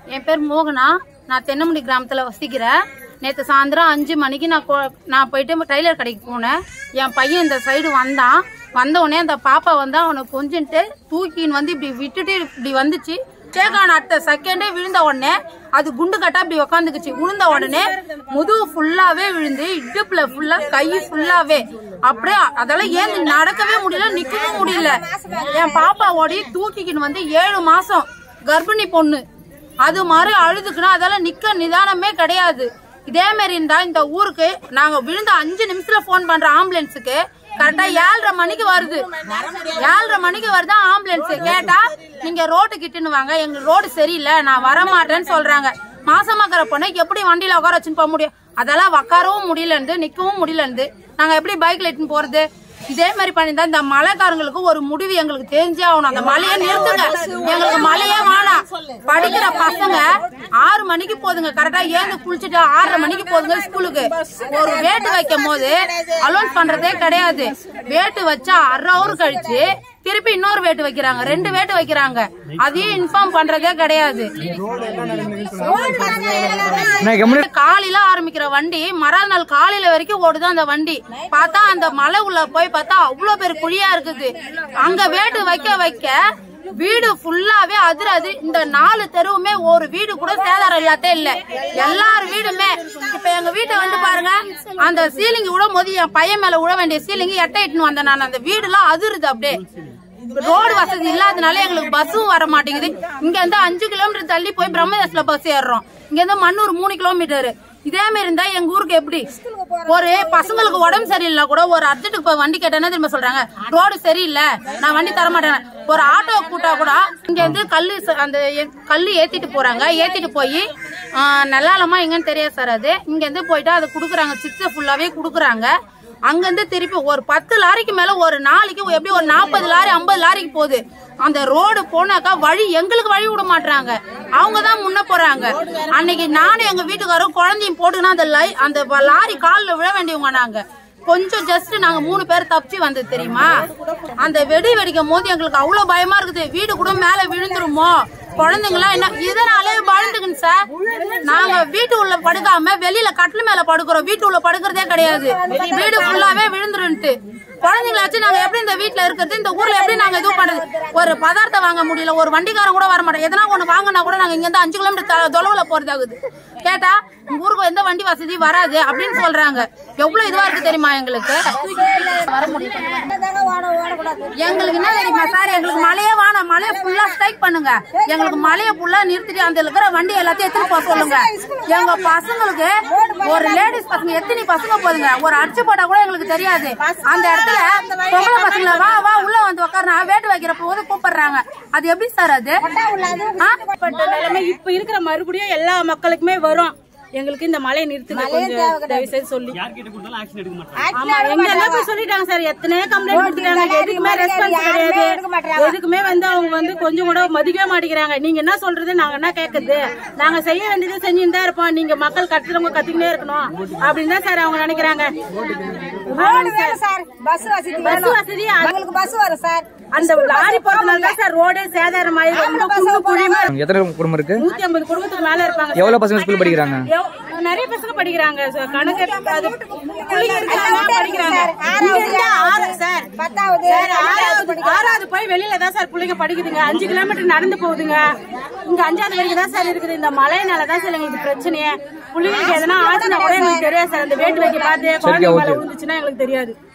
என் பேர் மோகனா நான் தென்னமுடி கிராமத்துல வசிக்கிறேன் நேற்று சாயந்தரம் அஞ்சு மணிக்கு நான் கொ- நான் போயிட்டு டைலர் கடைக்கு போனேன் என் பையன் இந்த சைடு வந்தான் வந்த உடனே அந்த பாப்பா வந்து அவனை கொஞ்சின்ட்டு தூக்கின்னு வந்து இப்படி விட்டுட்டு இப்படி வந்துச்சு சேகான் அடுத்த செகண்டே விழுந்த உடனே அது குண்டு கட்டா இப்படி உக்காந்துக்குச்சு விழுந்த உடனே முதுகு ஃபுல்லாவே விழுந்து இடுப்புல ஃபுல்லா கை ஃபுல்லாவே அப்படியே அதெல்லாம் ஏன் நடக்கவே முடியல நிக்கவும் முடியல என் பாப்பா ஓடி தூக்கிக்கின்னு வந்து ஏழு மாசம் கர்ப்பிணி பொண்ணு அது மாதிரி அழுதுக்குன்னா அதெல்லாம் நிக்க நிதானமே கிடையாது இதே மாதிரி இருந்தா இந்த ஊருக்கு நாங்க விழுந்த அஞ்சு நிமிஷத்துல போன் பண்ற ஆம்புலன்ஸுக்கு கரெக்டா ஏழரை மணிக்கு வருது ஏழரை மணிக்கு வருது ஆம்புலன்ஸ் கேட்டா நீங்க ரோட்டு கிட்டுன்னு வாங்க எங்க ரோடு சரியில்லை நான் வர மாட்டேன்னு சொல்றாங்க மாசமாக்கிற பொண்ணை எப்படி வண்டியில உட்கார வச்சுன்னு போக முடியும் அதெல்லாம் உட்காரவும் முடியலந்து நிக்கவும் முடியலந்து நாங்க எப்படி பைக்ல இட்டுன்னு போறது இதே மாதிரி பண்ணியிருந்தா இந்த மலைக்காரங்களுக்கு ஒரு முடிவு எங்களுக்கு தெரிஞ்சே ஆகணும் அந்த மலையை நிறுத்துங்க எங்களுக்கு மலையே வேணாம் படிக்கிற பசங்க ஆறு மணிக்கு போதுங்க கரெக்டா ஏந்து குளிச்சுட்டு ஆறரை மணிக்கு போதுங்க ஸ்கூலுக்கு ஒரு வேட்டு வைக்கும் போது அலோன்ஸ் பண்றதே கிடையாது வேட்டு வச்சா அரை ஹவர் கழிச்சு திருப்பி இன்னொரு வேட்டு வைக்கிறாங்க ரெண்டு வேட்டு வைக்கிறாங்க அதையும் இன்ஃபார்ம் பண்றதே கிடையாது காலையில ஆரம்பிக்கிற வண்டி மறுநாள் காலையில வரைக்கும் ஓடுது அந்த வண்டி பார்த்தா அந்த மலை உள்ள போய் பார்த்தா அவ்வளவு பேர் குழியா இருக்குது அங்க வேட்டு வைக்க வைக்க வீடு ஃபுல்லாவே அதிராது இந்த நாலு தெருவுமே ஒரு வீடு கூட சேதாரம் இல்லாதே இல்ல எல்லார் வீடுமே இப்ப எங்க வீட்டை வந்து பாருங்க அந்த சீலிங் விடும் போது என் பையன் மேல விட வேண்டிய சீலிங் எட்ட இட்டுன்னு வந்தேன் நான் அந்த வீடுலாம் அதிருது அப்படியே ரோடு வசதி இல்லாதனால எங்களுக்கு பஸ்ஸும் வர மாட்டேங்குது இங்க இருந்து அஞ்சு கிலோமீட்டர் தள்ளி போய் பிரம்மதாஸ்ல பஸ் ஏறுறோம் இங்க இருந்து மண்ணூர் மூணு கிலோமீட்டர் இதே மாதிரி இருந்தா எங்க ஊருக்கு எப்படி ஒரு பசங்களுக்கு உடம்பு சரியில்லை கூட ஒரு அர்ஜென்ட்டுக்கு போய் வண்டி கேட்டேன்னா திரும்ப சொல்றாங்க ரோடு சரியில்லை நான் வண்டி தர மாட்டேன் ஒரு ஆட்டோ கூட்டா கூட இங்க இருந்து கல்லு ச- அந்த எ- கல்லு ஏத்திட்டு போறாங்க ஏத்திட்டு போய் நல்லாலமா எங்கன்னு தெரியாது சார் அது இங்க இருந்து போயிட்டு அதை குடுக்குறாங்க சிக்ஸ் ஃபுல்லாவே குடுக்குறாங்க அங்கிருந்து திருப்பி ஒரு பத்து லாரிக்கு மேல ஒரு நாளைக்கு எப்படி ஒரு நாற்பது லாரி ஐம்பது லாரிக்கு போகுது அந்த ரோடு போனாக்கா வழி எங்களுக்கு வழி விட மாட்டாங்க அவங்க தான் முன்ன போறாங்க அன்னைக்கு நானும் எங்க வீட்டுக்காரரும் குழந்தையும் போட்டுனா அந்த லை அந்த வ- லாரி காலில் விழ வேண்டியவங்க நாங்க கொஞ்சம் ஜஸ்ட் நாங்க மூணு பேர் தப்பிச்சு வந்தது தெரியுமா அந்த வெடி வெடிக்கும் போது எங்களுக்கு அவ்வளவு பயமா இருக்குது வீடு கூட மேல விழுந்துருமோ குழந்தைங்களாம் என்ன இதனாலே வாழ்ந்துக்குங்க சார் நாங்க வீட்டு உள்ள படுக்காம வெளியில கட்டில் மேல படுக்கிறோம் வீட்டு உள்ள படுக்கிறதே கிடையாது வீடு ஃபுல்லாவே விழுந்துருன்ட்டு குழந்தைங்களாச்சும் நாங்க எப்படி இந்த வீட்ல இருக்கிறது இந்த ஊர்ல எப்படி நாங்க இது பண்றது ஒரு பதார்த்தம் வாங்க முடியல ஒரு வண்டிக்காரன் கூட வர மாட்டோம் எதனா ஒண்ணு வாங்கினா கூட நாங்க இங்க இருந்து அஞ்சு கிலோமீட்டர் தொலைவுல போறதாகுது கேட்டா உங்க ஊருக்கு எந்த வண்டி வசதி வராது அப்படின்னு சொல்றாங்க எவ்வளவு இதுவா இருக்கு தெரியுமா எங்களுக்கு வர முடியும் எங்களுக்கு என்ன தெரியுமா சார் எங்களுக்கு மழையே வேணாம் மழையை ஃபுல்லா ஸ்ட்ரைக் பண்ணுங்க எங்களுக்கு மழையை ஃபுல்லா நிறுத்திட்டு அந்த இருக்கிற வண்டி எல்லாத்தையும் எடுத்துட்டு போக சொல்லுங்க எங்க பசங்களுக்கு ஒரு லேடிஸ் பசங்க எத்தனை பசங்க போதுங்க ஒரு அடிச்சு போட்டா கூட எங்களுக்கு தெரியாது அந்த இடத்துல பொம்பளை பசங்களை வா வா உள்ள வந்து உட்கார வேட்டு வைக்கிற போது கூப்பிடுறாங்க அது எப்படி சார் அது ஆ? பட்ட நிலைமை இப்ப இருக்கிற மறுபடியும் எல்லா மக்களுக்குமே வரும் எங்களுக்கு இந்த மழையை நிறுத்துங்க கொஞ்சம் தயவு செய்து சொல்லி ஆமா எங்க எல்லாம் போய் சொல்லிட்டாங்க சார் எத்தனையோ கம்ப்ளைண்ட் கொடுத்துட்டாங்க எதுக்குமே ரெஸ்பான்ஸ் கிடையாது எதுக்குமே வந்து அவங்க வந்து கொஞ்சம் கூட மதிக்கவே மாட்டேங்கிறாங்க நீங்க என்ன சொல்றது நாங்க என்ன கேக்குறது நாங்க செய்ய வேண்டியதை செஞ்சுட்டு தான் இருப்போம் நீங்க மக்கள் கத்துறவங்க கத்திக்கிட்டே இருக்கணும் அப்படின்னு தான் சார் அவங்க நினைக்கிறாங்க ரோடு வேணும் சார் பஸ் வசதி பஸ் வேணும் வசதி அது- எங்களுக்கு பஸ் வரும் சார் அந்த லாரி போறதுனால தான் சார் ரோடே சேதாரம் ஆகி ரொம்ப குண்டு குழியுமா எத்தனை குடும்பம் இருக்கு நூத்தி ஐம்பது குடும்பத்துக்கு மேல இருப்பாங்க சார். எவ்வளவு பசங்க ஸ்கூல் படிக்கிறாங்க எவ்- நிறைய பசங்க படிக்கிறாங்க சார். கணக்கு அது பிள்ளைங்க இருக்காங்க, படிக்கிறாங்க இங்க இருந்து ஆறு சார் பத்தாவது சார், ஆறாவது ஆறாவது போய் வெளியில தான் சார் பிள்ளைங்க படிக்குதுங்க அஞ்சு கிலோமீட்டர் நடந்து போகுதுங்க இங்க அஞ்சாவது வரைக்கும் தான் சார் இருக்குது இந்த மழையினால தான் சார் எங்களுக்கு பிரச்சனையே பிள்ளைங்களுக்கு எதனா ஆச்சுன்னா கூட எங்களுக்கு தெரியாது சார் அந்த வேட்டு வைக்க பார்த்து குழந்தைங்க மேல விழுந்துச்சுன்னா எங்களுக்கு தெரியாது